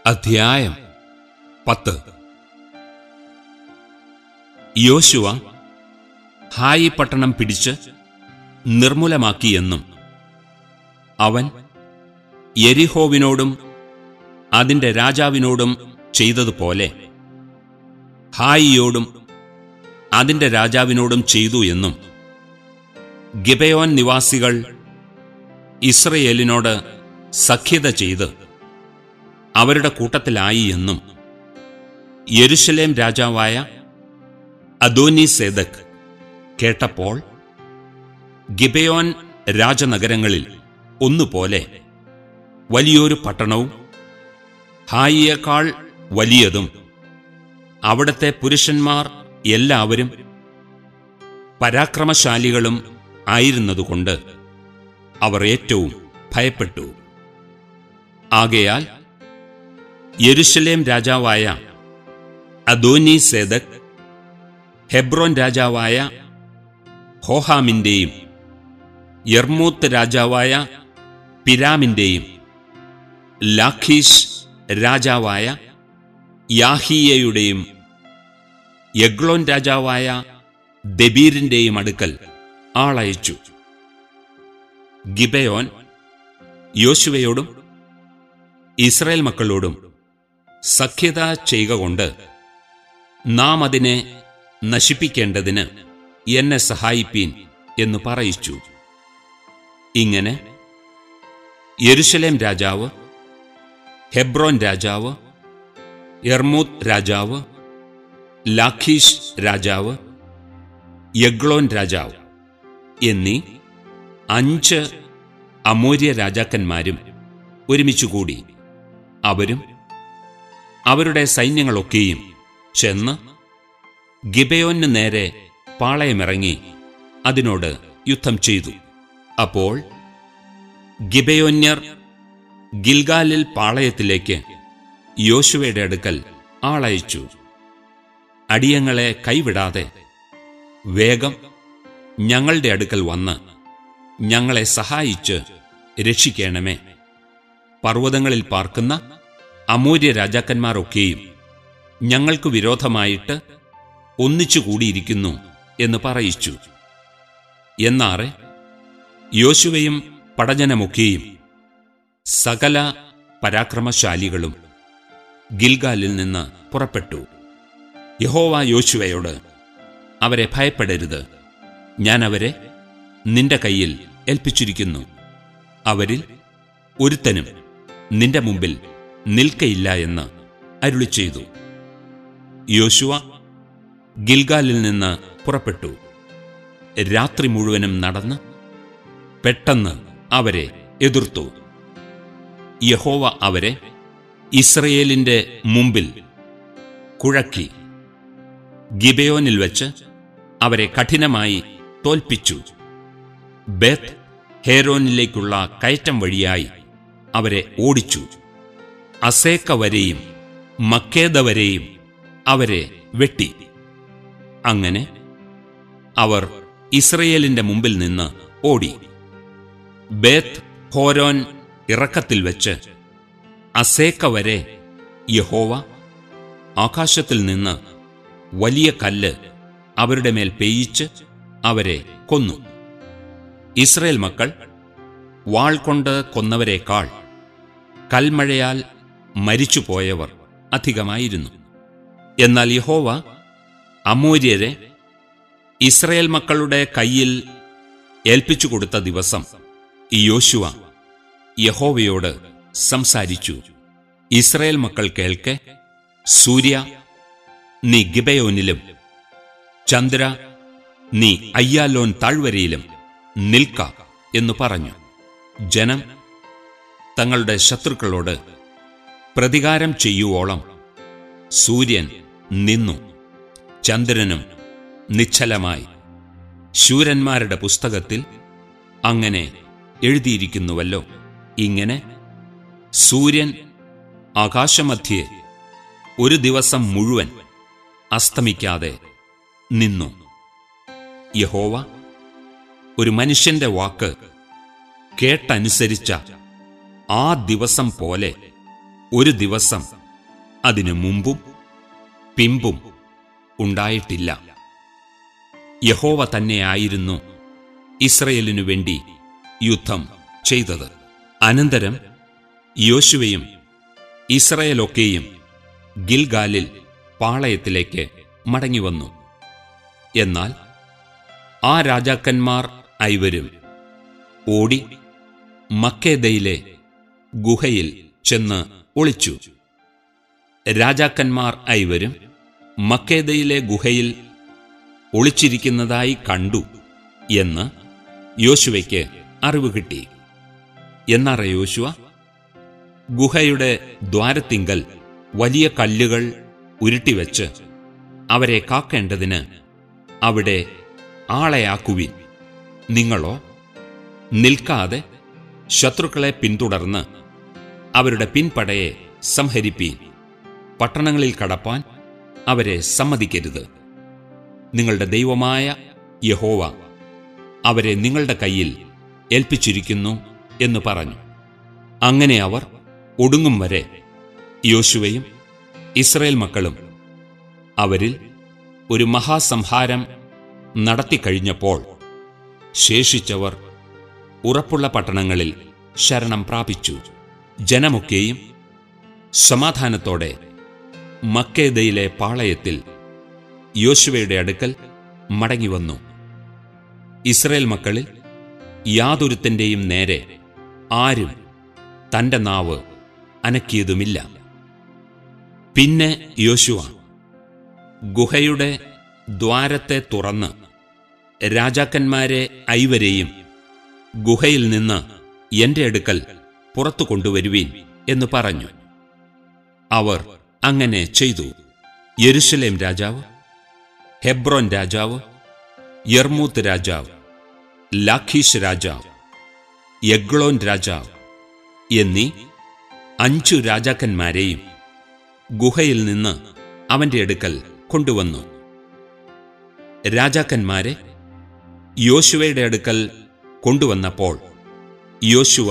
അധ്യായം പത്ത് യോശുവ ഹായി പട്ടണം പിടിച്ച് നിർമ്മൂലമാക്കിയെന്നും അവൻ യെരിഹോവിനോടും അതിന്റെ രാജാവിനോടും ചെയ്തതുപോലെ ഹായിയോടും അതിന്റെ രാജാവിനോടും ചെയ്തു എന്നും ഗിബയോൻ നിവാസികൾ ഇസ്രയേലിനോട് സഖ്യത ചെയ്ത് അവരുടെ കൂട്ടത്തിലായി എന്നും യെരുശലേം രാജാവായ അദോനി സേദക് കേട്ടപ്പോൾ ഗിബയോൻ രാജനഗരങ്ങളിൽ ഒന്നുപോലെ വലിയൊരു പട്ടണവും ഹായിയേക്കാൾ വലിയതും അവിടത്തെ പുരുഷന്മാർ എല്ലാവരും പരാക്രമശാലികളും ആയിരുന്നതുകൊണ്ട് അവർ ഏറ്റവും ഭയപ്പെട്ടു ആകയാൽ യെരുശലേം രാജാവായ അദോനി സേദക് ഹെബ്രോൻ രാജാവായ ഹോഹാമിന്റെയും യർമൂത്ത് രാജാവായ പിരാമിന്റെയും ലാഖീഷ് രാജാവായ യാഹിയയുടെയും യഗ്ലോൻ രാജാവായ ദബീറിന്റെയും അടുക്കൽ ആളയച്ചു ഗിബയോൻ യോശുവയോടും ഇസ്രായേൽ മക്കളോടും സഖ്യത ചെയ്യുക കൊണ്ട് നാം അതിനെ നശിപ്പിക്കേണ്ടതിന് എന്നെ സഹായിപ്പീൻ എന്ന് പറയിച്ചു ഇങ്ങനെ യെരുശലേം രാജാവ് ഹെബ്രോൻ രാജാവ് യർമൂത്ത് രാജാവ് ലാഖീഷ് രാജാവ് യഗ്ലോൻ രാജാവ് എന്നീ അഞ്ച് അമൂര്യ രാജാക്കന്മാരും ഒരുമിച്ചുകൂടി അവരും അവരുടെ സൈന്യങ്ങളൊക്കെയും ചെന്ന് ഗിബയോന് നേരെ പാളയമിറങ്ങി അതിനോട് യുദ്ധം ചെയ്തു അപ്പോൾ ഗിബയോന്യർ ഗിൽഗാലിൽ പാളയത്തിലേക്ക് യോശുവയുടെ അടുക്കൽ ആളയച്ചു അടിയങ്ങളെ കൈവിടാതെ വേഗം ഞങ്ങളുടെ അടുക്കൽ വന്ന് ഞങ്ങളെ സഹായിച്ച് രക്ഷിക്കണമേ പർവ്വതങ്ങളിൽ പാർക്കുന്ന അമൂര്യ രാജാക്കന്മാരൊക്കെയും ഞങ്ങൾക്ക് വിരോധമായിട്ട് ഒന്നിച്ചു കൂടിയിരിക്കുന്നു എന്ന് പറയിച്ചു എന്നാറെ യോശുവയും പടജനമൊക്കെയും സകല പരാക്രമശാലികളും ഗിൽഗാലിൽ നിന്ന് പുറപ്പെട്ടു യഹോവ യോശുവയോട് അവരെ ഭയപ്പെടരുത് ഞാൻ അവരെ നിന്റെ കയ്യിൽ ഏൽപ്പിച്ചിരിക്കുന്നു അവരിൽ ഒരുത്തനും നിന്റെ മുമ്പിൽ നിൽക്കയില്ല എന്ന് അരുളി ചെയ്തു യോശുവ ഗിൽഗാലിൽ നിന്ന് പുറപ്പെട്ടു രാത്രി മുഴുവനും നടന്ന് പെട്ടെന്ന് അവരെ എതിർത്തു യഹോവ അവരെ ഇസ്രയേലിന്റെ മുമ്പിൽ കുഴക്കി ഗിബയോനിൽ വെച്ച് അവരെ കഠിനമായി തോൽപ്പിച്ചു ബേത്ത് ഹേരോനിലേക്കുള്ള കയറ്റം വഴിയായി അവരെ ഓടിച്ചു അസേക്ക വരെയും മക്കേദ വരെയും അവരെ വെട്ടി അങ്ങനെ അവർ ഇസ്രയേലിന്റെ മുമ്പിൽ നിന്ന് ഓടി ബേത്ത് ഹോരോൻ ഇറക്കത്തിൽ വെച്ച് അസേക്ക വരെ യഹോവ ആകാശത്തിൽ നിന്ന് വലിയ കല്ല് അവരുടെ മേൽ പെയ്യിച്ച് അവരെ കൊന്നു ഇസ്രയേൽ മക്കൾ വാൾ കൊണ്ട് കൊന്നവരെക്കാൾ കൽമഴയാൽ മരിച്ചുപോയവർ അധികമായിരുന്നു എന്നാൽ യഹോവ അമൂര്യരെ ഇസ്രയേൽ മക്കളുടെ കയ്യിൽ ഏൽപ്പിച്ചു കൊടുത്ത ദിവസം യോശുവ യഹോവയോട് സംസാരിച്ചു ഇസ്രയേൽ മക്കൾ കേൾക്കെ സൂര്യ നീ ഗിബയോനിലും ചന്ദ്ര നീ അയ്യാലോൻ താഴ്വരയിലും നിൽക്ക എന്നു പറഞ്ഞു ജനം തങ്ങളുടെ ശത്രുക്കളോട് പ്രതികാരം ചെയ്യുവോളം സൂര്യൻ നിന്നു ചന്ദ്രനും നിശ്ചലമായി ശൂരന്മാരുടെ പുസ്തകത്തിൽ അങ്ങനെ എഴുതിയിരിക്കുന്നുവല്ലോ ഇങ്ങനെ സൂര്യൻ ആകാശമധ്യേ ഒരു ദിവസം മുഴുവൻ അസ്തമിക്കാതെ നിന്നു യഹോവ ഒരു മനുഷ്യന്റെ വാക്ക് കേട്ടനുസരിച്ച ആ ദിവസം പോലെ ഒരു ദിവസം അതിനു മുമ്പും പിമ്പും ഉണ്ടായിട്ടില്ല യഹോവ തന്നെയായിരുന്നു ഇസ്രയേലിനു വേണ്ടി യുദ്ധം ചെയ്തത് അനന്തരം യോശുവയും ഇസ്രയേലൊക്കെയും ഗിൽഗാലിൽ പാളയത്തിലേക്ക് മടങ്ങിവന്നു എന്നാൽ ആ രാജാക്കന്മാർ ഐവരും ഓടി മക്കേദയിലെ ഗുഹയിൽ ചെന്ന് ഒളിച്ചു രാജാക്കന്മാർ ഐവരും മക്കേദയിലെ ഗുഹയിൽ ഒളിച്ചിരിക്കുന്നതായി കണ്ടു എന്ന് യോശുവയ്ക്ക് അറിവ് കിട്ടി എന്നറ യോശുവ ഗുഹയുടെ ദ്വാരത്തിങ്കൽ വലിയ കല്ലുകൾ ഉരുട്ടിവെച്ച് അവരെ കാക്കേണ്ടതിന് അവിടെ ആളെയാക്കുവിൻ നിങ്ങളോ നിൽക്കാതെ ശത്രുക്കളെ പിന്തുടർന്ന് അവരുടെ പിൻപടയെ സംഹരിപ്പീൻ പട്ടണങ്ങളിൽ കടപ്പാൻ അവരെ സമ്മതിക്കരുത് നിങ്ങളുടെ ദൈവമായ യഹോവ അവരെ നിങ്ങളുടെ കയ്യിൽ ഏൽപ്പിച്ചിരിക്കുന്നു എന്ന് പറഞ്ഞു അങ്ങനെ അവർ ഒടുങ്ങും വരെ യോശുവയും ഇസ്രയേൽ മക്കളും അവരിൽ ഒരു മഹാസംഹാരം നടത്തിക്കഴിഞ്ഞപ്പോൾ ശേഷിച്ചവർ ഉറപ്പുള്ള പട്ടണങ്ങളിൽ ശരണം പ്രാപിച്ചു ജനമൊക്കെയും സമാധാനത്തോടെ മക്കേദയിലെ പാളയത്തിൽ യോശുവയുടെ അടുക്കൽ മടങ്ങിവന്നു ഇസ്രയേൽ മക്കളിൽ യാതൊരുത്തന്റെയും നേരെ ആരും തന്റെ നാവ് അനക്കിയതുമില്ല പിന്നെ യോശുവ ഗുഹയുടെ ദ്വാരത്തെ തുറന്ന് രാജാക്കന്മാരെ ഐവരെയും ഗുഹയിൽ നിന്ന് എന്റെ അടുക്കൽ പുറത്തു കൊണ്ടുവരുവീൻ എന്ന് പറഞ്ഞു അവർ അങ്ങനെ ചെയ്തു യെരുശലേം രാജാവ് ഹെബ്രോൻ രാജാവ് യർമൂത്ത് രാജാവ് ലാഖീഷ് രാജാവ് യഗ്ലോൻ രാജാവ് എന്നീ അഞ്ചു രാജാക്കന്മാരെയും ഗുഹയിൽ നിന്ന് അവന്റെ അടുക്കൽ കൊണ്ടുവന്നു രാജാക്കന്മാരെ യോശുവയുടെ അടുക്കൽ കൊണ്ടുവന്നപ്പോൾ യോശുവ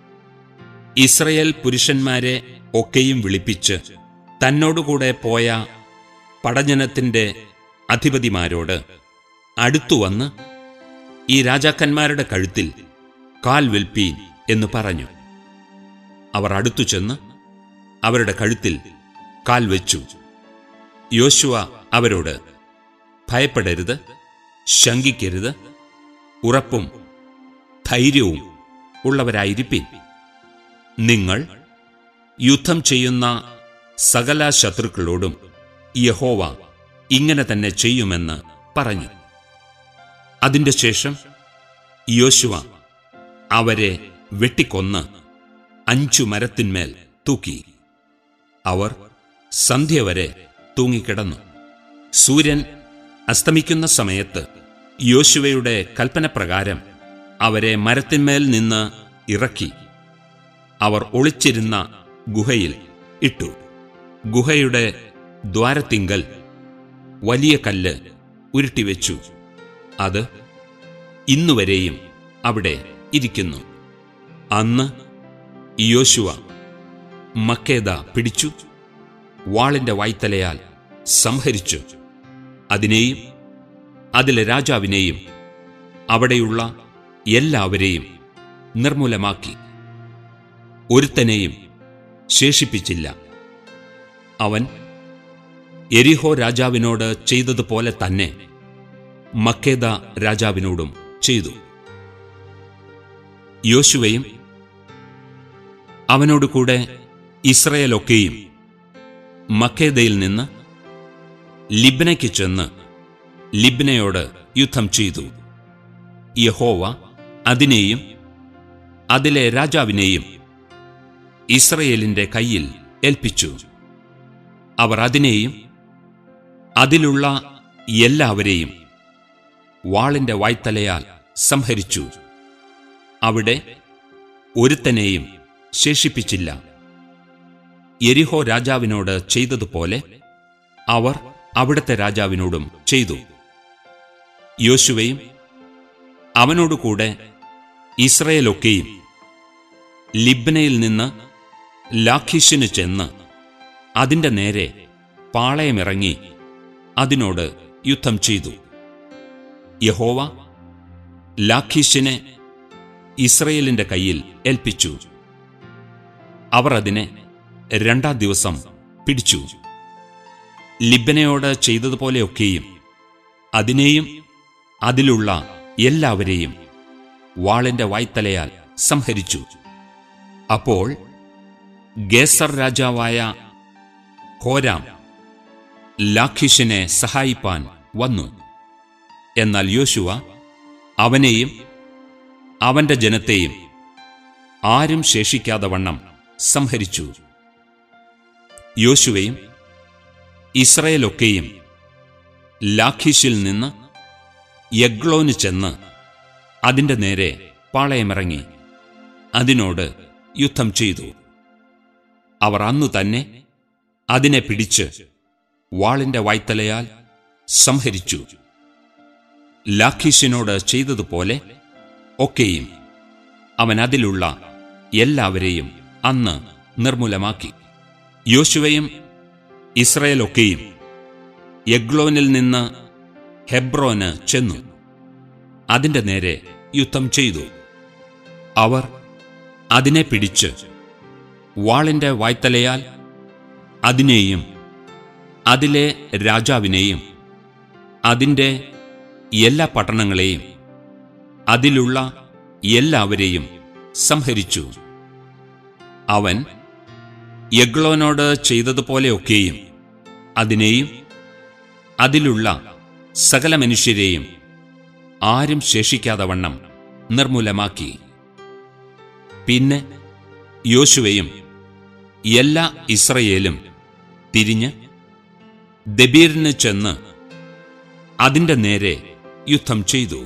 ഇസ്രയേൽ പുരുഷന്മാരെ ഒക്കെയും വിളിപ്പിച്ച് തന്നോടുകൂടെ പോയ പടജനത്തിന്റെ അധിപതിമാരോട് അടുത്തുവന്ന് ഈ രാജാക്കന്മാരുടെ കഴുത്തിൽ കാൽ വിൽപ്പീൻ എന്ന് പറഞ്ഞു അവർ അടുത്തു ചെന്ന് അവരുടെ കഴുത്തിൽ കാൽ വെച്ചു യോശുവ അവരോട് ഭയപ്പെടരുത് ശങ്കിക്കരുത് ഉറപ്പും ധൈര്യവും ഉള്ളവരായിരിപ്പിൻ നിങ്ങൾ യുദ്ധം ചെയ്യുന്ന സകല ശത്രുക്കളോടും യഹോവ ഇങ്ങനെ തന്നെ ചെയ്യുമെന്ന് പറഞ്ഞു അതിന്റെ ശേഷം യോശുവ അവരെ വെട്ടിക്കൊന്ന് അഞ്ചു മരത്തിന്മേൽ തൂക്കി അവർ സന്ധ്യ വരെ തൂങ്ങിക്കിടന്നു സൂര്യൻ അസ്തമിക്കുന്ന സമയത്ത് യോശുവയുടെ കൽപ്പനപ്രകാരം അവരെ മരത്തിന്മേൽ നിന്ന് ഇറക്കി അവർ ഒളിച്ചിരുന്ന ഗുഹയിൽ ഇട്ടു ഗുഹയുടെ ദ്വാരത്തിങ്കൽ വലിയ കല്ല് ഉരുട്ടിവെച്ചു അത് ഇന്നുവരെയും അവിടെ ഇരിക്കുന്നു അന്ന് യോശുവ മക്കേദ പിടിച്ചു വാളിന്റെ വായ്ത്തലയാൽ സംഹരിച്ചു അതിനെയും അതിലെ രാജാവിനെയും അവിടെയുള്ള എല്ലാവരെയും നിർമൂലമാക്കി ഒരുത്തനെയും ശേഷിപ്പിച്ചില്ല അവൻ എരിഹോ രാജാവിനോട് ചെയ്തതുപോലെ തന്നെ മക്കേദ രാജാവിനോടും ചെയ്തു യോശുവയും അവനോടുകൂടെ ഇസ്രയേലൊക്കെയും മക്കേദയിൽ നിന്ന് ലിബ്നയ്ക്ക് ചെന്ന് ലിബ്നയോട് യുദ്ധം ചെയ്തു യഹോവ അതിനെയും അതിലെ രാജാവിനെയും ഇസ്രയേലിന്റെ കയ്യിൽ ഏൽപ്പിച്ചു അവർ അതിനെയും അതിലുള്ള എല്ലാവരെയും വാളിന്റെ വായ്ത്തലയാൽ സംഹരിച്ചു അവിടെ ഒരുത്തനെയും ശേഷിപ്പിച്ചില്ല എരിഹോ രാജാവിനോട് ചെയ്തതുപോലെ അവർ അവിടുത്തെ രാജാവിനോടും ചെയ്തു യോശുവയും അവനോടുകൂടെ ഇസ്രയേലൊക്കെയും ലിബ്നയിൽ നിന്ന് ലാഖീഷിന് ചെന്ന് അതിന്റെ നേരെ പാളയമിറങ്ങി അതിനോട് യുദ്ധം ചെയ്തു യഹോവ ലാഖീഷിനെ ഇസ്രയേലിന്റെ കയ്യിൽ ഏൽപ്പിച്ചു അവർ അതിനെ രണ്ടാം ദിവസം പിടിച്ചു ലിബനയോട് ചെയ്തതുപോലെയൊക്കെയും അതിനെയും അതിലുള്ള എല്ലാവരെയും വാളിന്റെ വായ്ത്തലയാൽ സംഹരിച്ചു അപ്പോൾ ഗേസർ രാജാവായ ഹോരാം ലാഖിഷിനെ സഹായിപ്പാൻ വന്നു എന്നാൽ യോശുവ അവനെയും അവന്റെ ജനത്തെയും ആരും ശേഷിക്കാതെ വണ്ണം സംഹരിച്ചു യോശുവയും ഇസ്രയേലൊക്കെയും ലാഖീഷിൽ നിന്ന് യഗ്ലോന് ചെന്ന് അതിന്റെ നേരെ പാളയമിറങ്ങി അതിനോട് യുദ്ധം ചെയ്തു അവർ അന്നു തന്നെ അതിനെ പിടിച്ച് വാളിന്റെ വായ്ത്തലയാൽ സംഹരിച്ചു ലാഖീഷിനോട് ചെയ്തതുപോലെ ഒക്കെയും അവൻ അതിലുള്ള എല്ലാവരെയും അന്ന് നിർമ്മൂലമാക്കി യോശുവയും ഇസ്രയേലൊക്കെയും യഗ്ലോനിൽ നിന്ന് ഹെബ്രോന് ചെന്നു അതിന്റെ നേരെ യുദ്ധം ചെയ്തു അവർ അതിനെ പിടിച്ച് വാളിന്റെ വായ്ത്തലയാൽ അതിനെയും അതിലെ രാജാവിനെയും അതിന്റെ എല്ലാ പട്ടണങ്ങളെയും അതിലുള്ള എല്ലാവരെയും സംഹരിച്ചു അവൻ യഗ്ലോനോട് ചെയ്തതുപോലെയൊക്കെയും അതിനെയും അതിലുള്ള സകല മനുഷ്യരെയും ആരും ശേഷിക്കാതെ വണ്ണം നിർമ്മൂലമാക്കി പിന്നെ യോശുവയും എല്ലാ ഇസ്രയേലും തിരിഞ്ഞ് ദബീറിന് ചെന്ന് അതിന്റെ നേരെ യുദ്ധം ചെയ്തു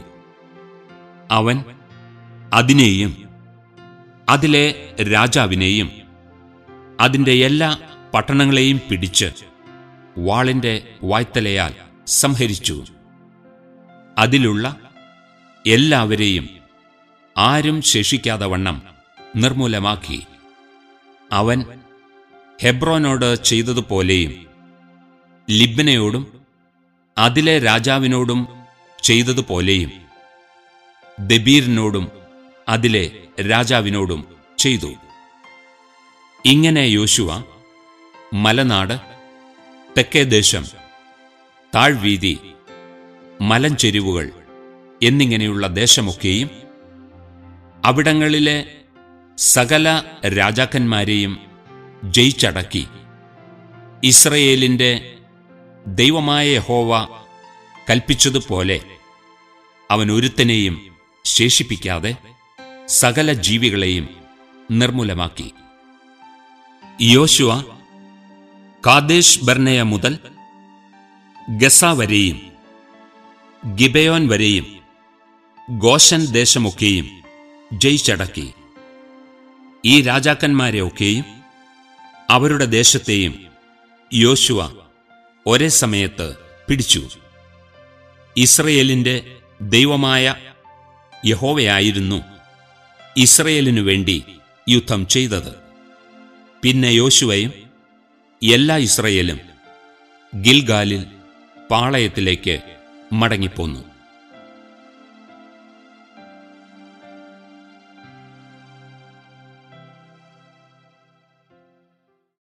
അവൻ അതിനെയും അതിലെ രാജാവിനെയും അതിന്റെ എല്ലാ പട്ടണങ്ങളെയും പിടിച്ച് വാളിന്റെ വായ്ത്തലയാൽ സംഹരിച്ചു അതിലുള്ള എല്ലാവരെയും ആരും ശേഷിക്കാതെ വണ്ണം നിർമ്മൂലമാക്കി അവൻ ഹെബ്രോനോട് ചെയ്തതുപോലെയും ലിബ്നയോടും അതിലെ രാജാവിനോടും ചെയ്തതുപോലെയും ദബീറിനോടും അതിലെ രാജാവിനോടും ചെയ്തു ഇങ്ങനെ യോശുവ മലനാട് തെക്കേദേശം താഴ്വീതി മലഞ്ചെരിവുകൾ എന്നിങ്ങനെയുള്ള ദേശമൊക്കെയും അവിടങ്ങളിലെ സകല രാജാക്കന്മാരെയും ജയിച്ചടക്കി ഇസ്രയേലിന്റെ ദൈവമായ യഹോവ കൽപ്പിച്ചതുപോലെ അവൻ ഒരുത്തനെയും ശേഷിപ്പിക്കാതെ സകല ജീവികളെയും നിർമ്മൂലമാക്കി യോശുവ കാദേശ് ബർണയ മുതൽ ഗസ വരെയും ഗിബയോൻ വരെയും ഗോഷൻ ദേശമൊക്കെയും ജയിച്ചടക്കി ഈ രാജാക്കന്മാരെയൊക്കെയും അവരുടെ ദേശത്തെയും യോശുവ ഒരേ സമയത്ത് പിടിച്ചു ഇസ്രയേലിന്റെ ദൈവമായ യഹോവയായിരുന്നു ഇസ്രയേലിനു വേണ്ടി യുദ്ധം ചെയ്തത് പിന്നെ യോശുവയും എല്ലാ ഇസ്രയേലും ഗിൽഗാലിൽ പാളയത്തിലേക്ക് മടങ്ങിപ്പോന്നു